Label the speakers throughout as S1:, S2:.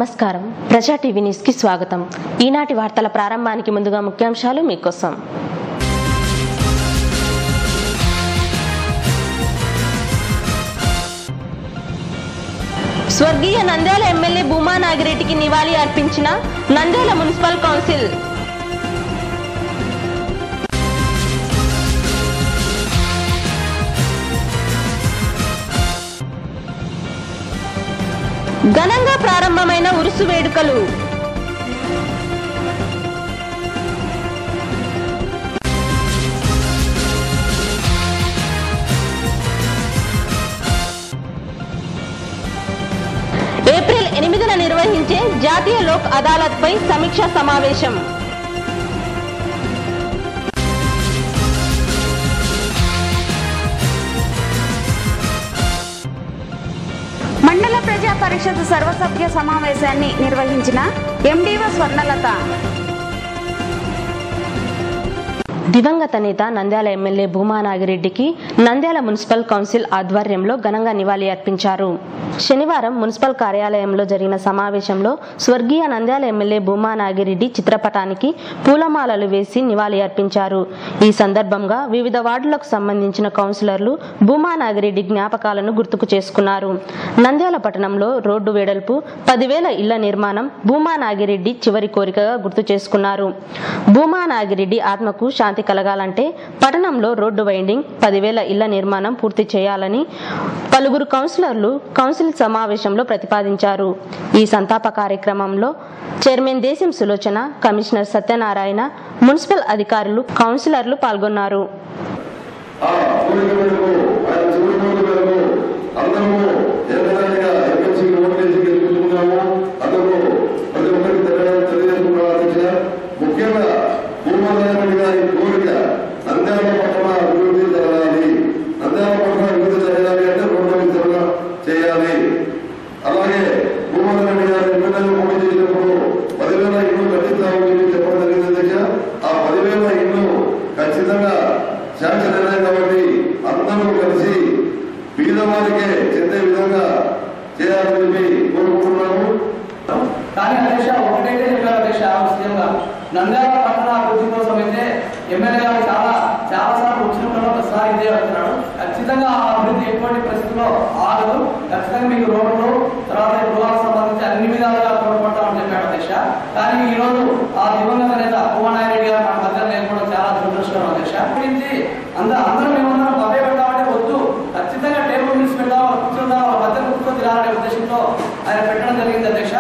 S1: నమస్కారం ప్రజా TV news కి స్వాగతం ఈనాటి వార్తల ప్రారంభానికి ముందుగా ముఖ్యాంశాలు మీకోసం స్వర్గీయ నంద్యాల ఎమ్మెల్యే భూమా నాగిరెడ్డికి నివాళి అర్పించిన నంద్యాల మున్సిపల్ కౌన్సిల్ ఘనంగా ప్రారంభమైన ఉరుసు వేడుకలు ఏప్రిల్ ఎనిమిదిన నిర్వహించే జాతీయ లోక్ అదాలత్ పై సమీక్షా సమావేశం
S2: మండల ప్రజా పరిషత్ సర్వసభ్య సమావేశాన్ని నిర్వహించిన ఎండిఓ స్వర్ణలత
S1: దివంగత నేత నంద్యాల ఎమ్మెల్యే భూమా నాగిరెడ్డికి నంద్యాల మున్సిపల్ కౌన్సిల్ ఆధ్వర్యంలో ఘనంగా నివాళి అర్పించారు శనివారం మున్సిపల్ కార్యాలయంలో జరిగిన సమావేశంలో స్వర్గీయ నంద్యాల ఎమ్మెల్యే భూమా నాగిరెడ్డి చిత్రపటానికి పూలమాలలు వేసి నివాళి అర్పించారు ఈ సందర్భంగా వివిధ వార్డులకు సంబంధించిన కౌన్సిలర్లు భూమా నాగిరెడ్డి జ్ఞాపకాలను గుర్తుకు చేసుకున్నారు నంద్యాల పట్టణంలో రోడ్డు వెడల్పు పదివేల ఇళ్ల నిర్మాణం భూమా నాగిరెడ్డి చివరి కోరికగా గుర్తు చేసుకున్నారు భూమా నాగిరెడ్డి ఆత్మకు శాంతి కలగాలంటే పట్టణంలో రోడ్డు వైండింగ్ పదివేల ఇళ్ల నిర్మాణం పూర్తి చేయాలని పలువురు కౌన్సిలర్లు కౌన్సిల్ సమావేశంలో ప్రతిపాదించారు ఈ సంతాప కార్యక్రమంలో చైర్మన్ దేశం సులోచన కమిషనర్ సత్యనారాయణ మున్సిపల్ అధికారులు కౌన్సిలర్లు పాల్గొన్నారు
S3: ఆ కోరిక మేరకు ఆయన చివరి కోరిక మేరకు అందరము ఏకదానిగా ఎమ్మెల్సీ ఓట్లేసి గెలుపుకున్నాము అందరూ ప్రతి ఒక్కరికి తెలియడం తెలియజేసుకున్నారు అధ్యక్ష ముఖ్యంగా భూమనారాయణ గారి కోరిక నంద్యాల పట్టణ అభివృద్ధి జరగాలి నంద్యాల పట్టణ అభివృద్ధి జరగాలి అంటే రోడ్డు విస్తరణ చేయాలి అలాగే భూమనారాయణ గారు ఎమ్మెల్యేలు పోటీ చేసినప్పుడు పదివేల ఇల్లు కట్టిస్తామని చెప్పి చెప్పడం జరిగింది అధ్యక్ష ఆ పదివేల ఇల్లు ఖచ్చితంగా శాంక్షన్ అయినాయి కాబట్టి అందరూ కలిసి పేదవారికే చెందే విధంగా చేయాలని చెప్పి కోరుకుంటున్నాము
S4: కానీ అధ్యక్ష ఒకటైతే చెప్పారు అధ్యక్ష సీఎంగా నంద్యాల పట్టణ అభివృద్ధి కోసం అయితే ఎమ్మెల్యే గారు చాలా చాలా సార్లు వచ్చినప్పుడు ఒకసారి ఇదే వెళ్తున్నాడు ఖచ్చితంగా ఆ అభివృద్ధి ఎటువంటి పరిస్థితుల్లో ఆగదు ఖచ్చితంగా మీకు రోడ్లు తర్వాత గృహాలకు సంబంధించి అన్ని విధాలుగా తోడ్పడతామని చెప్పాడు అధ్యక్ష కానీ ఈ రోజు ఆ దివంగత నేత భువనారెడ్డి గారు మన మధ్య లేకపోవడం చాలా దురదృష్టం అధ్యక్ష గురించి అందరూ అందరూ మేమందరం పదే పెట్టామంటే వద్దు ఖచ్చితంగా టేబుల్ నుంచి పెడదాం కూర్చుందాం వాళ్ళ మధ్య కూర్చొని తినాలనే ఉద్దేశంతో ఆయన పెట్టడం జరిగింది అధ్యక్ష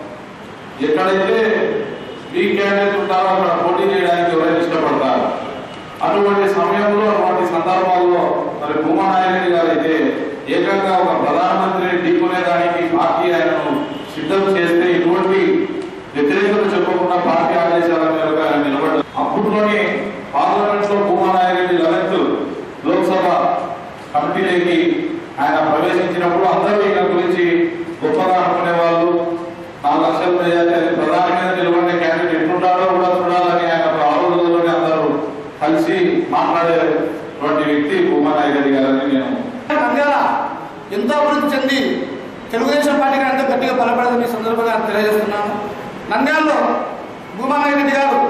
S5: ఎక్కడైతే మీ క్యాండిడేట్ ఉంటారో అక్కడ పోటీ చేయడానికి ఎవరైనా ఇష్టపడతారు అటువంటి సమయంలో అటువంటి సందర్భాల్లో మరి భూమానాయకుడి గారు అయితే ఏకంగా ఒక ప్రధానమంత్రిని ఢీకొనేదానికి పార్టీ ఆయనను సిద్ధం చేస్తే ఇటువంటి వ్యతిరేకత చెప్పకుండా పార్టీ ఆదేశాల మేరకు ఆయన నిలబడ్డారు అప్పట్లోనే పార్లమెంట్ లో భూమానాయకుడి లెవెన్త్ లోక్సభ కమిటీలోకి ఆయన ప్రవేశించినప్పుడు అందరూ ఈయన గురించి గొప్పగా అనుకునే వాళ్ళు నాలుగు లక్షల ప్రజలు అది ప్రధానంగా నిలబడే క్యాండిడేట్ ఎట్లుంటాడో కూడా చూడాలని ఆయన ఆ రోజుల్లోనే అందరూ కలిసి మాట్లాడేటువంటి వ్యక్తి భూమానాయకుడి గారని నేను
S6: నంద్యాల ఎంతో అభివృద్ధి చెంది తెలుగుదేశం పార్టీకి ఎంతో గట్టిగా బలపడదని ఈ సందర్భంగా తెలియజేస్తున్నాను నంద్యాలలో భూమానాయుడు రెడ్డి గారు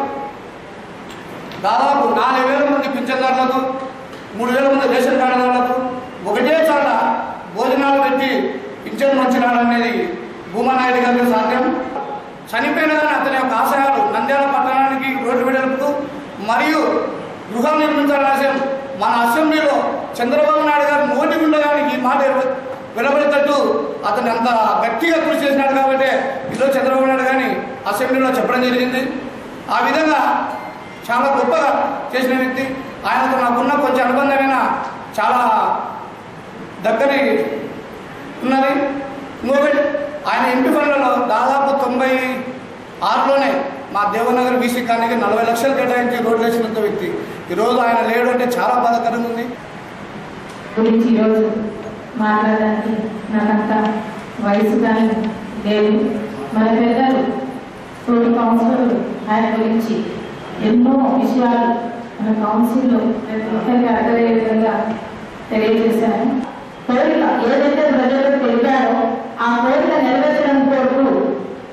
S6: దాదాపు నాలుగు వేల మంది పింఛన్దారులకు మూడు వేల మంది రేషన్ కార్డుదారులకు ఒకటే చోట భోజనాలు పెట్టి పింఛన్ మంచినాడు అనేది భూమానాయుడు గారికి సాధ్యం చనిపోయిన కానీ అతని యొక్క ఆశయాలు నంద్యాల పట్టణానికి రోడ్డు వెడల్పుతూ మరియు గృహం నిర్మించాలనే ఆశయం మన అసెంబ్లీలో చంద్రబాబు నాయుడు గారు నోటి ఉండడానికి ఈ మాట ఎరవ- వెలువడేటట్టు అతను అంత గట్టిగా కృషి చేసినాడు కాబట్టి ఈరోజు చంద్రబాబు నాయుడు గారిని అసెంబ్లీలో చెప్పడం జరిగింది ఆ విధంగా చాలా గొప్పగా చేసిన వ్యక్తి ఆయనతో నాకున్న కొంచెం అనుబంధమైన చాలా దగ్గరి ఉన్నది ఇంకొకటి ఆయన ఎంపీ ఫండ్లలో దాదాపు తొంభై ఆరులోనే మా దేవనగర్ బీసీ కాలనీకి నలభై లక్షలు కేటాయించి రోడ్లు వేసినంత వ్యక్తి ఈరోజు ఆయన లేడు అంటే చాలా బాధాకరంగా ఉంది
S7: గురించి ఈరోజు మాట్లాడడానికి నాకంత వయసు కానీ లేదు మన పెద్దలు తోటి కౌన్సిలర్ ఆయన గురించి ఎన్నో విషయాలు మన కౌన్సిల్లో ప్రతి ఒక్కరికి అర్థమయ్యే విధంగా తెలియజేశాను కోరిక ఏదైతే ప్రజలకు తెలిపారో ఆ కోరిక నెరవేర్చడం కొరకు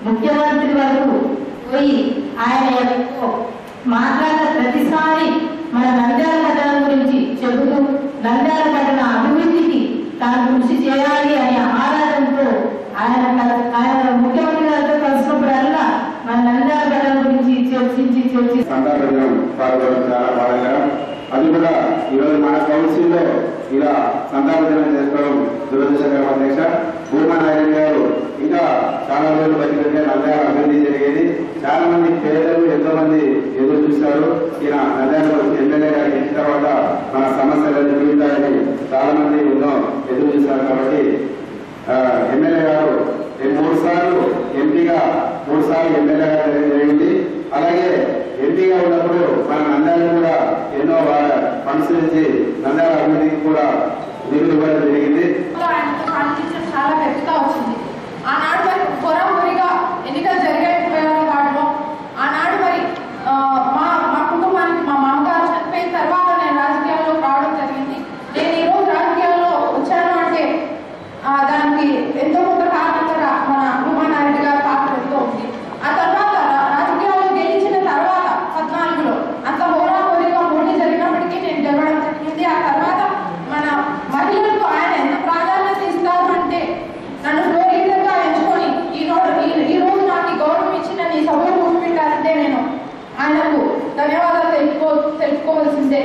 S7: ముఖ్యమంత్రి వరకు పోయి ఆయన యొక్క మాట్లాడిన ప్రతిసారి మన నంద్యాల పట్టణం గురించి చెబుతూ నంద్యాల పట్టణ అభివృద్ధికి తాను కృషి చేయాలి అనే ఆరాధనతో ఆయన కల- ఆయన ముఖ్యమంత్రి గారితో కలిసినప్పుడల్లా మన నంద్యాల పట్టణం గురించి చర్చించి చర్చించి
S8: సంతాపం పాల్గొనడం చాలా బాధాకరం అది కూడా ఈరోజు మన కౌన్సిల్ లో ఇలా సంతాపం చేసుకోవడం దురదృష్టకరం అధ్యక్ష భూమా నాయుడు గారు ఇంకా చాలా రోజులు బతికితే నంద్యాల అభివృద్ధి జరిగేది చాలా మంది పేదలు ఎంతో మంది ఎదురు చూస్తారు ఈయన నంద్యాల ఎమ్మెల్యే గారికి ఇచ్చిన తర్వాత మన సమస్యలన్నీ తీరుతాయని చాలా మంది ఎన్నో ఎదురు చూస్తారు కాబట్టి ఆ, ఎమ్మెల్యే గారు ఈ మూడు సార్లు ఎంపీగా మూడు సార్లు ఎమ్మెల్యేగా జరిగింది అలాగే ఎంపీగా ఉన్నప్పుడు మన నంద్యాల కూడా ఎన్నో ఫండ్స్ నుంచి నంద్యాల అభివృద్ధికి కూడా నిధులు ఇవ్వడం జరిగింది
S9: ఆయనతో కాన్ఫిడెన్స్ చాలా పెరుగుతూ వచ్చింది ఆనాడు మరి పొరపొరిగా ఎన్నికలు జరిగిపోయారు వాటిలో ఆనాడు మరి ఆ, మా మా కుటుంబానికి మా మామగారు చనిపోయిన తర్వాత నేను రాజకీయాల్లో రావడం జరిగింది నేను ఈరోజు రాజకీయాల్లో వచ్చాను అంటే ఆ, దానికి ఎంతో కొంత కారణంగా రా- మన భూమానారెడ్డి గారి పాత్ర ఎంతో ఉంది ఆ తర్వాత రా- రాజకీయాల్లో గెలిచిన తర్వాత పద్నాలుగులో అంత హోరాహోరీగా పోటీ జరిగినప్పటికీ నేను గెలవడం జరిగింది ఆ తర్వాత మన మహిళలకు ఆయన ఎంత ప్రాధాన్యత ఇస్తారు అంటే నన్ను ఫ్లోర్ లీడర్గా ఎంచుకొని ఈ రోజు ఈ- ఈ రోజు నాకు ఈ గౌరవం ఇచ్చిన నీ సభలో కూర్చుపెట్టారంటే నేను ఆయనకు ధన్యవాదాలు తెలుపుకో తెలుపుకోవాల్సిందే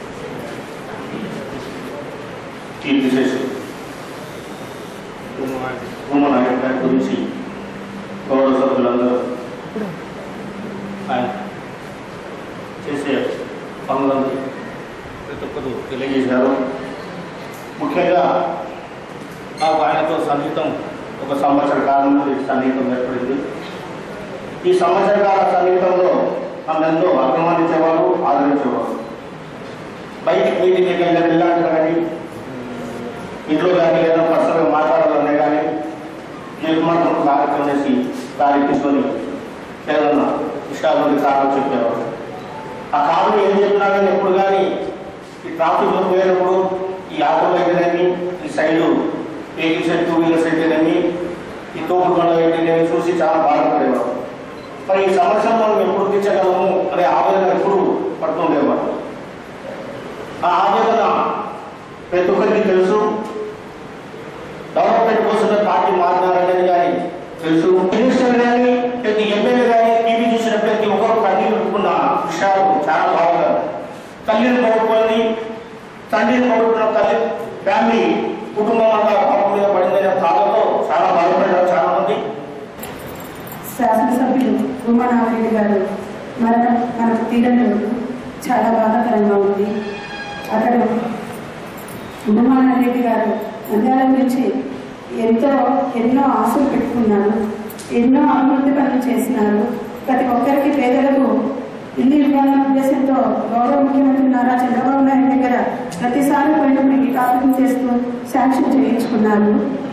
S10: కీర్తి చేసి భూమనాయకుడి గారి గురించి గౌరవ సభ్యులందరూ ఆయన చేసే పనులను ప్రతి ఒక్కరు తెలియజేశారు ముఖ్యంగా నాకు ఆయనతో సన్నిహితం ఒక సంవత్సర కాలం నుండి సన్నిహితం ఏర్పడింది ఈ సంవత్సర కాల సన్నిహితంలో నన్ను ఎంతో అభిమానించేవారు ఆదరించేవారు బయటికి మీటింగ్కి వెళ్ళిన వెళ్ళాలి కానీ ఇంట్లో కానీ లేదా పర్సనల్గా మాట్లాడాలనే కానీ నిర్మాణం కార్యక్రమం చేసి దారి తీసుకొని ఏదన్నా విషయాల నుండి కారణం చెప్పేవారు ఆ కారణం ఏం చెప్పినా కానీ ఎప్పుడు కానీ ఈ ట్రాఫిక్లో పోయేటప్పుడు ఈ ఆటోలు అయితేనేమి ఈ సైడు వెహికల్స్ టూ వీలర్స్ అయితేనేమి ఈ తోపుడు బండ్లు అయితేనేమి చూసి చాలా బాధపడేవారు మరి ఈ సమస్యను మనం ఎప్పుడు తీర్చగలము అనే ఆవేదన ఎప్పుడు పడుతుండేవారు ఆ ఆవేదన ప్రతి ఒక్కరికి తెలుసు డెవలప్మెంట్ కోసమే పార్టీ మారినారనేది కానీ తెలుసు మినిస్టర్ కానీ ప్రతి ఎమ్మెల్యే కానీ టీవీ చూసిన ప్రతి ఒక్కరు కన్నీరు పెట్టుకున్న విషయాలు చాలా బాగున్నారు తల్లిని పడుకొని తండ్రిని పడుకున్న తల్లి ఫ్యామిలీ కుటుంబం అంతా పాపం మీద పడిందనే బాధతో చాలా బాధపడ్డారు చాలా మంది
S11: శాసనసభ్యులు ఉమానారెడ్డి గారు మరణం మనకు తీరడం చాలా బాధాకరంగా ఉంది అతడు ఉమానారెడ్డి గారు నంద్యాల గురించి ఎంతో ఎన్నో ఆశలు పెట్టుకున్నారు ఎన్నో అభివృద్ధి పనులు చేసినారు ప్రతి ఒక్కరికి పేదలకు ఇల్లు ఇవ్వాలనే ఉద్దేశంతో గౌరవ ముఖ్యమంత్రి నారా చంద్రబాబు నాయుడు దగ్గర ప్రతిసారి పోయినప్పుడు ఈ కార్యక్రమం చేస్తూ శాంక్షన్ చేయించుకున్నారు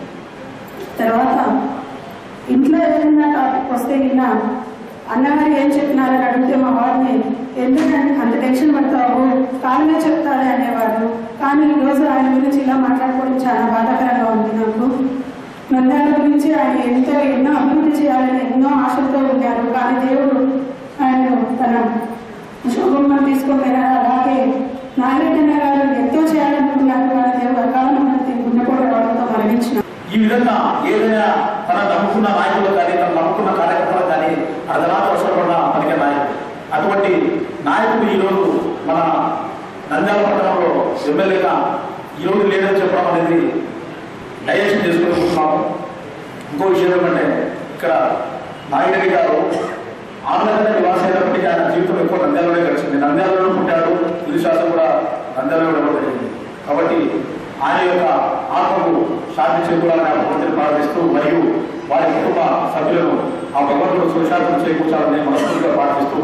S11: తర్వాత ఇంట్లో ఏదైనా టాపిక్ వస్తే విన్నా అన్నగారు ఏం చెప్పినారని అడిగితే మా వారిని ఎందుకంటే అంత టెన్షన్ పడతావు కాలమే చెప్తారే అనేవారు కానీ ఈ రోజు ఆయన గురించి ఇలా మాట్లాడుకోవడం చాలా బాధాకరంగా ఉంది నాకు నంద్యాల గురించి ఆయన ఎంతో ఎన్నో అభివృద్ధి చేయాలని ఎన్నో ఆశలతో ఉన్నారు కానీ దేవుడు ఆయన తన శుభం తీసుకొని వెళ్ళారు అలాగే నాగరెడ్డి అన్న గారు ఎంతో చేయాలనుకున్నారు కానీ దేవుడు అకాలం గుండెపోటు రావడంతో మరణించిన
S10: ఈ విధంగా ఏదైనా తన నమ్ముకున్న నాయకులు కానీ తన నమ్ముకున్న కార్యకర్తలు కానీ అర్ధనాథ అవసరపడిన పలికే నాయకుడు అటువంటి నాయకుడు ఈరోజు మన నంద్యాల పట్టణంలో ఎమ్మెల్యేగా ఈరోజు లేదని చెప్పడం అనేది డైజెషన్ చేసుకుంటున్నాము ఇంకో విషయం ఏమంటే ఇక్కడ నాయుడు గారు ఆంధ్రప్రదేశ్ నివాస అయినప్పటికీ ఆయన జీవితం ఎక్కువ నంద్యాలలోనే గడిచింది నంద్యాలలో పుట్టాడు తుది శాతం కూడా నంద్యాలలో ఇవ్వడం జరిగింది కాబట్టి ఆయన యొక్క ఆత్మకు శాంతి చేకూరాలని ఆ భగవంతుని ప్రార్థిస్తూ మరియు వారి కుటుంబ సభ్యులను ఆ భగవంతుడు సుశాంతం చేకూర్చాలని మనస్ఫూర్తిగా ప్రార్థిస్తూ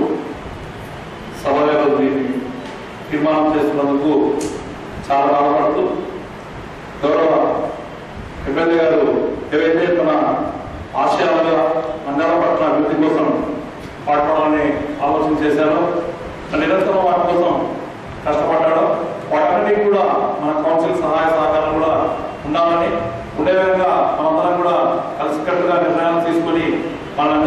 S5: సభలో దీన్ని తీర్మానం చేస్తున్నందుకు చాలా బాధపడుతూ గౌరవ ఎమ్మెల్యే గారు ఏవైతే తన ఆశయాలుగా మండల పట్టణ అభివృద్ధి కోసం పాటుపడాలని ఆలోచన చేశారో నిరంతరం వాటి కోసం కష్టపడ్డాడు వాటన్నిటికీ కూడా మన కౌన్సిల్ సహాయ సహకారం కూడా ఉండాలని ఉండే విధంగా మనందరం కూడా కలిసికట్టుగా నిర్ణయాలు తీసుకొని మన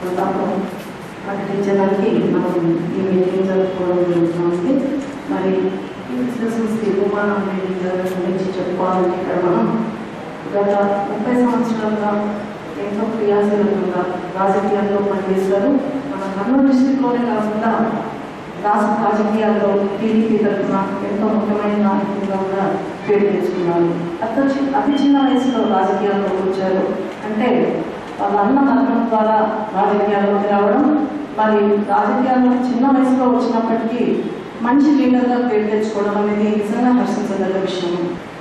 S11: తాము ప్రకటించడానికి మనం ఈ మీటింగ్ జరుపుకోవడం జరుగుతుంది మరి ఈ బిజినెస్ విమానం మీటింగ్ జరగడం గురించి చెప్పుకోవాలంటే ఇక్కడ మనం గత ముప్పై సంవత్సరాలుగా ఎంతో క్రియాశీలకంగా రాజకీయాల్లో పనిచేశారు మన కర్నూలు డిస్టిక్లోనే కాకుండా రాష్ట్ర రాజకీయాల్లో టీడీపీ తరఫున ఎంతో ముఖ్యమైన నాయకులుగా కూడా పేరు తెచ్చుకున్నారు అత చి- అతి చిన్న వయసులో రాజకీయాల్లో వచ్చారు అంటే వాళ్ళ అన్న మరణం ద్వారా రాజకీయాల్లోకి రావడం మరి రాజకీయాల్లో చిన్న వయసులో వచ్చినప్పటికీ మంచి లీడర్గా పేరు తెచ్చుకోవడం అనేది నిజంగా హర్షించదగ్గ విషయం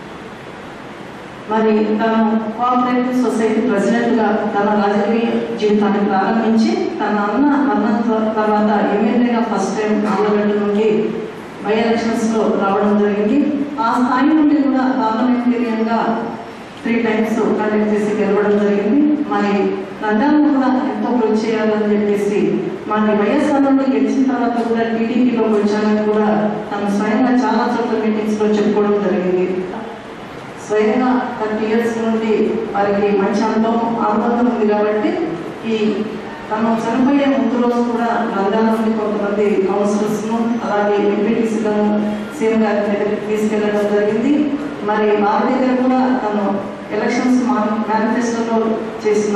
S11: మరి తను కోఆపరేటివ్ సొసైటీ ప్రెసిడెంట్గా తన రాజకీయ జీవితాన్ని ప్రారంభించి తన అన్న మరణం త- తర్వాత ఎమ్మెల్యేగా ఫస్ట్ టైం ఆంధ్రగడ్డ నుండి బై ఎలక్షన్స్లో రావడం జరిగింది ఆ స్థాయి నుండి కూడా పార్లమెంటేరియన్గా త్రీ టైమ్స్ కండక్ట్ చేసి గెలవడం జరిగింది మరి నంద్యాలను కూడా ఎంతో కృషి చేయాలని చెప్పేసి మరి వైఎస్ఆర్ నుండి గెలిచిన తర్వాత కూడా టీడీపీలోకి వచ్చానని కూడా తను స్వయంగా చాలా చోట్ల మీటింగ్స్లో చెప్పుకోవడం జరిగింది స్వయంగా థర్టీ ఇయర్స్ నుండి వారికి మంచి అనుభవం అనుబంధం ఉంది కాబట్టి ఈ తను చనిపోయే ముందు రోజు కూడా నంద్యాల నుండి కొంతమంది కౌన్సిలర్స్ను అలాగే ఎంపీటీసీలను సీఎం గారి దగ్గరికి తీసుకెళ్ళడం జరిగింది మరి వారి దగ్గర కూడా తను ఎలక్షన్స్ మేనిఫెస్టోలో చేసిన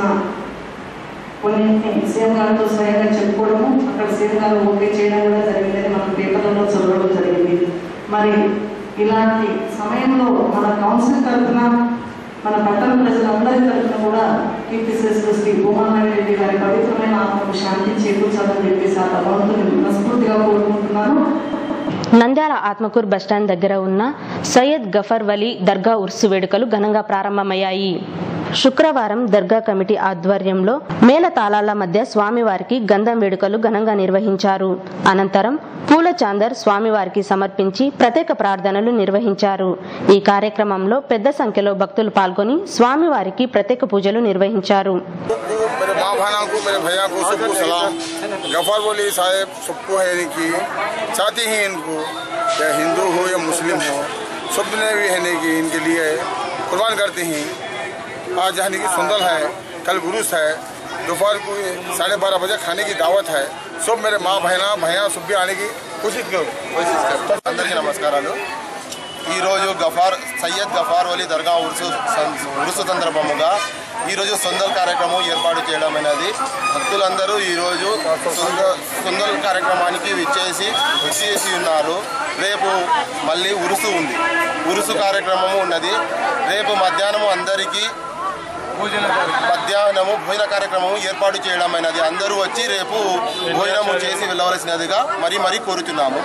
S11: కొన్నింటిని సీఎం గారితో స్వయంగా చెప్పుకోవడము అక్కడ సీఎం గారు ఓకే చేయడం కూడా జరిగిందని మనం పేపర్లలో చదవడం జరిగింది మరి ఇలాంటి సమయంలో మన కౌన్సిల్ తరఫున మన పట్టణ ప్రజలందరి తరఫున కూడా కీర్తిశేషులు శ్రీ భూమానాయుడు రెడ్డి గారి పవిత్రమైన ఆత్మకు శాంతి చేకూర్చాలని చెప్పేసి ఆ భగవంతుని మనస్ఫూర్తిగా కోరుకుంటున్నాను
S1: నంద్యాల ఆత్మకూరు బస్టాండ్ దగ్గర ఉన్న సయ్యద్ గఫర్ వలీ దర్గా ఉర్సు వేడుకలు ఘనంగా ప్రారంభమయ్యాయి శుక్రవారం దర్గా కమిటీ ఆధ్వర్యంలో మేళ తాళాల మధ్య స్వామివారికి గంధం వేడుకలు ఘనంగా నిర్వహించారు అనంతరం పూల చాందర్ స్వామివారికి సమర్పించి ప్రత్యేక ప్రార్థనలు నిర్వహించారు ఈ కార్యక్రమంలో పెద్ద సంఖ్యలో భక్తులు పాల్గొని స్వామివారికి ప్రత్యేక పూజలు నిర్వహించారు
S12: मेरे माँ भाना को मेरे भैया को सबको सलाम गफर बोली साहेब सबको है यानी कि चाहते ही इनको या हिंदू हो या मुस्लिम हो सब ने भी है नहीं कि इनके लिए कुर्बान करते हैं आज यानी कि सुंदर है कल गुरुस है दोपहर को साढ़े बारह बजे खाने की दावत है सब मेरे माँ बहना भैया सब भी आने की कोशिश करो कोशिश करो
S13: అందరికీ నమస్కారాలు ఈరోజు గఫార్ సయ్యద్ గఫార్ వలి దర్గా ఉరుసు సం- ఉరుసు సందర్భముగా ఈరోజు సొందల్ కార్యక్రమం ఏర్పాటు చేయడం అనేది భక్తులందరూ ఈరోజు సొంద సొందల్ కార్యక్రమానికి విచ్చేసి విచ్చేసి ఉన్నారు రేపు మళ్ళీ ఉరుసు ఉంది ఉరుసు కార్యక్రమము ఉన్నది రేపు మధ్యాహ్నము అందరికీ మధ్యాహ్నము భోజన కార్యక్రమం ఏర్పాటు చేయడమైనది అందరూ వచ్చి రేపు భోజనము చేసి వెళ్ళవలసినదిగా మరీ మరీ కోరుతున్నాము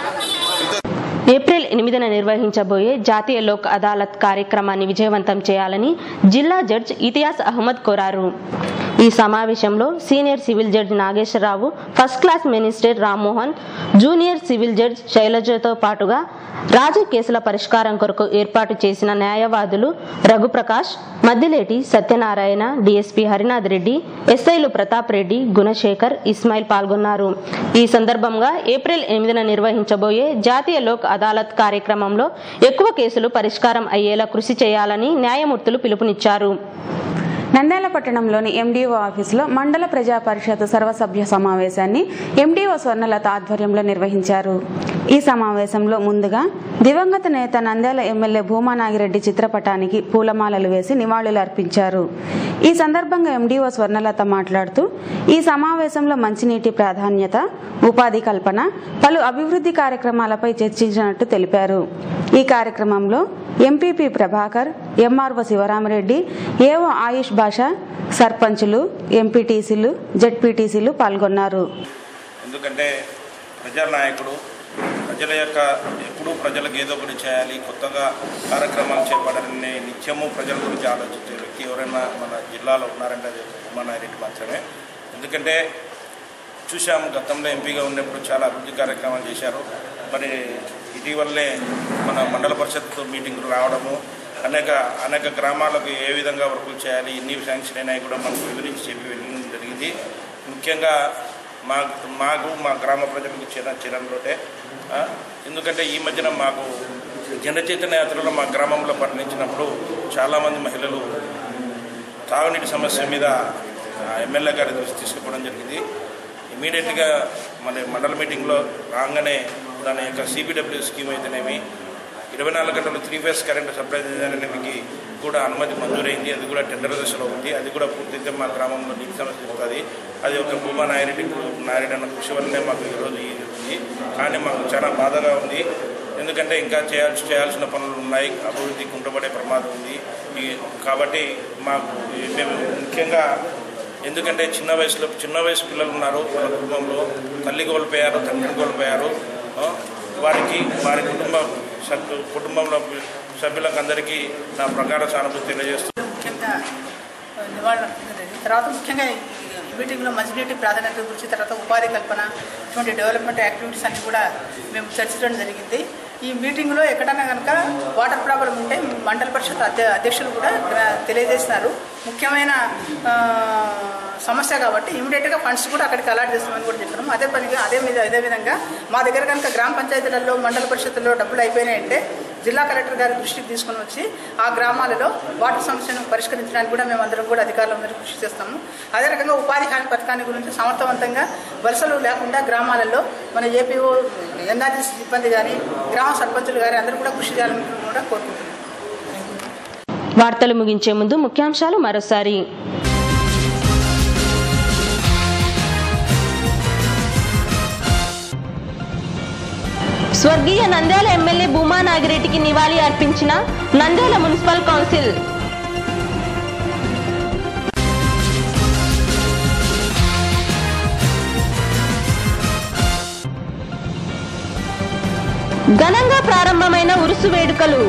S1: ఏప్రిల్ ఎనిమిదిన నిర్వహించబోయే జాతీయ లోక్ అదాలత్ కార్యక్రమాన్ని విజయవంతం చేయాలని జిల్లా జడ్జ్ ఇతియాస్ అహ్మద్ కోరారు ఈ సమావేశంలో senior civil judge Nageswara Rao first class minister Rammohan junior civil judge శైలజతో పాటుగా రాజీ కేసుల పరిష్కారం కొరకు ఏర్పాటు చేసిన న్యాయవాదులు రఘుప్రకాష్ మద్దిలేటి సత్యనారాయణ డిఎస్పీ హరినాథ్ రెడ్డి ఎస్ఐలు ప్రతాప్ రెడ్డి గుణశేఖర్ ఇస్మాయిల్ పాల్గొన్నారు ఈ సందర్భంగా ఏప్రిల్ ఎనిమిదిన నిర్వహించబోయే జాతీయ లోక్ అదాలత్ కార్యక్రమంలో ఎక్కువ కేసులు పరిష్కారం అయ్యేలా కృషి చేయాలని న్యాయమూర్తులు పిలుపునిచ్చారు
S2: నంద్యాల పట్టణంలోని ఎండీఓ ఆఫీసులో మండల ప్రజా పరిషత్ సర్వసభ్య సమావేశాన్ని ఎండీఓ స్వర్ణలత ఆధ్వర్యంలో నిర్వహించారు ఈ సమావేశంలో ముందుగా దివంగత నేత నంద్యాల ఎమ్మెల్యే భూమానాగిరెడ్డి చిత్రపటానికి పూలమాలలు వేసి నివాళులు అర్పించారు ఈ సందర్భంగా ఎండీఓ స్వర్ణలత మాట్లాడుతూ ఈ సమావేశంలో మంచినీటి ప్రాధాన్యత ఉపాధి కల్పన పలు అభివృద్ధి కార్యక్రమాలపై చర్చించినట్టు తెలిపారు ఈ కార్యక్రమంలో MPP Prabhakar MRO Sivarama Reddy AO Ayush Basha సర్పంచులు ఎంపీటీసీలు జెడ్పీటీసీలు పాల్గొన్నారు
S14: ఎందుకంటే ప్రజానాయకుడు ప్రజల యొక్క ఎప్పుడూ ప్రజలకు ఏదో ఒకటి చేయాలి కొత్తగా కార్యక్రమాలు చేపడాలని నిత్యము ప్రజల గురించి ఆలోచించే వ్యక్తి ఎవరైనా మన జిల్లాలో ఉన్నారంటే అది ఉమానారెడ్డి మాత్రమే ఎందుకంటే చూశాము గతంలో ఎంపీగా ఉన్నప్పుడు చాలా అభివృద్ధి కార్యక్రమాలు చేశారు మరి ఇటీవలనే మన మండల పరిషత్ మీటింగ్లు రావడము అనేక అనేక గ్రామాలకు ఏ విధంగా వర్కులు చేయాలి ఎన్ని శాంక్షన్ అయినాయి కూడా మనకు వివరించి చెప్పి వెళ్ళడం జరిగింది ముఖ్యంగా మా మాకు మా గ్రామ ప్రజలకు చిన్న చిరంలోటే ఆ, ఎందుకంటే ఈ మధ్యన మాకు జన చైతన్య యాత్రలో మా గ్రామంలో పర్ణించినప్పుడు చాలామంది మహిళలు తాగునీటి సమస్య మీద ఎమ్మెల్యే గారి దృష్టి తీసుకుపోవడం జరిగింది ఇమీడియట్గా మన మండల మీటింగ్లో రాగానే దాని యొక్క సిబిడబ్ల్యూ స్కీమ్ అయితేనేమి ఇరవై నాలుగు గంటలు త్రీ ఫేస్ కరెంట్ సప్లై చేయడానికి కూడా అనుమతి మంజూరైంది అది కూడా టెండర్ దశలో ఉంది అది కూడా పూర్తయితే మా గ్రామంలో నీటి సమస్య చెప్తుంది అది ఒక భూమా నాయరెడ్డి నాయరెడ్డి అన్న కృషి వల్లనే మాకు ఈరోజు ఇది ఉంది కానీ మాకు చాలా బాధగా ఉంది ఎందుకంటే ఇంకా చేయాల్సి చేయాల్సిన పనులు ఉన్నాయి అభివృద్ధి కుంటపడే ప్రమాదం ఉంది ఈ కాబట్టి మాకు ఈ- మేము ముఖ్యంగా ఎందుకంటే చిన్న వయసులో చిన్న వయసు పిల్లలు ఉన్నారు వాళ్ళ కుటుంబంలో తల్లి కోల్పోయారు తండ్రిని కోల్పోయారు ఆ, వారికి వారి కుటుంబ సభ్యు కుటుంబంలో సభ్యులకు అందరికీ నా ప్రకార సానుభూతి తెలియజేస్తూ
S15: ముఖ్యంగా నివాళులు అర్పించలేదు తర్వాత ముఖ్యంగా ఈ మీటింగ్లో మంచినీటి ప్రాధాన్యత గురించి తర్వాత ఉపాధి కల్పన ఇటువంటి డెవలప్మెంట్ యాక్టివిటీస్ అన్ని కూడా మేము చర్చించడం జరిగింది ఈ మీటింగ్లో ఎక్కడైనా కనుక వాటర్ ప్రాబ్లం ఉంటే మండల పరిషత్ అధ్య అధ్యక్షులు కూడా ఆ, తెలియజేసినారు ముఖ్యమైన ఆ, సమస్య కాబట్టి ఇమీడియట్గా ఫండ్స్ కూడా అక్కడికి అలాట్ చేస్తామని కూడా చెప్పినాం అదే పనిగా అదే మీద అదే విధంగా మా దగ్గర కనుక గ్రామ పంచాయతీలలో మండల పరిషత్తుల్లో డబ్బులు అయిపోయినాయంటే జిల్లా కలెక్టర్ గారి దృష్టికి తీసుకొని వచ్చి ఆ గ్రామాలలో వాటర్ సమస్యను పరిష్కరించడానికి కూడా మేము అందరం కూడా అధికారులందరూ కృషి చేస్తాము అదే రకంగా ఉపాధి హామీ పథకాన్ని గురించి సమర్థవంతంగా వలసలు లేకుండా గ్రామాలలో మన ఏపీఓ ఎన్ఆర్జీ సిబ్బంది కానీ గ్రామ సర్పంచులు కానీ అందరూ కూడా కృషి చేయాలని కూడా కోరుకుంటున్నాం
S1: వార్తలు ముగించే ముందు ముఖ్యాంశాలు మరోసారి స్వర్గీయ నంద్యాల ఎమ్మెల్యే భూమా నాగిరెడ్డికి నివాళి అర్పించిన నంద్యాల మున్సిపల్ కౌన్సిల్ ఘనంగా ప్రారంభమైన ఉరుసు వేడుకలు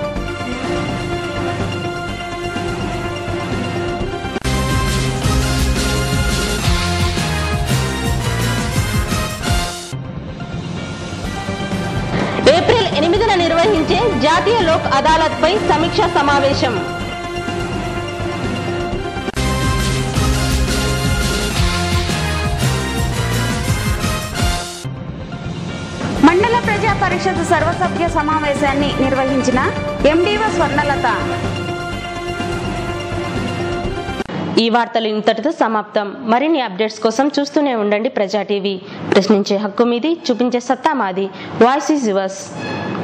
S1: ఏప్రిల్ ఎనిమిదిన నిర్వహించే జాతీయ లోక్ అదాలత్ పై సమీక్షా సమావేశం
S2: మండల ప్రజా పరిషత్ సర్వసభ్య సమావేశాన్ని నిర్వహించిన ఎండిఓ స్వర్ణలత
S1: ఈ వార్తలు ఇంతటితో సమాప్తం మరిన్ని అప్డేట్స్ కోసం చూస్తూనే ఉండండి ప్రజా టీవీ ప్రశ్నించే హక్కు మీది చూపించే సత్తా మాది వాయిస్ ఈజ్ యువర్స్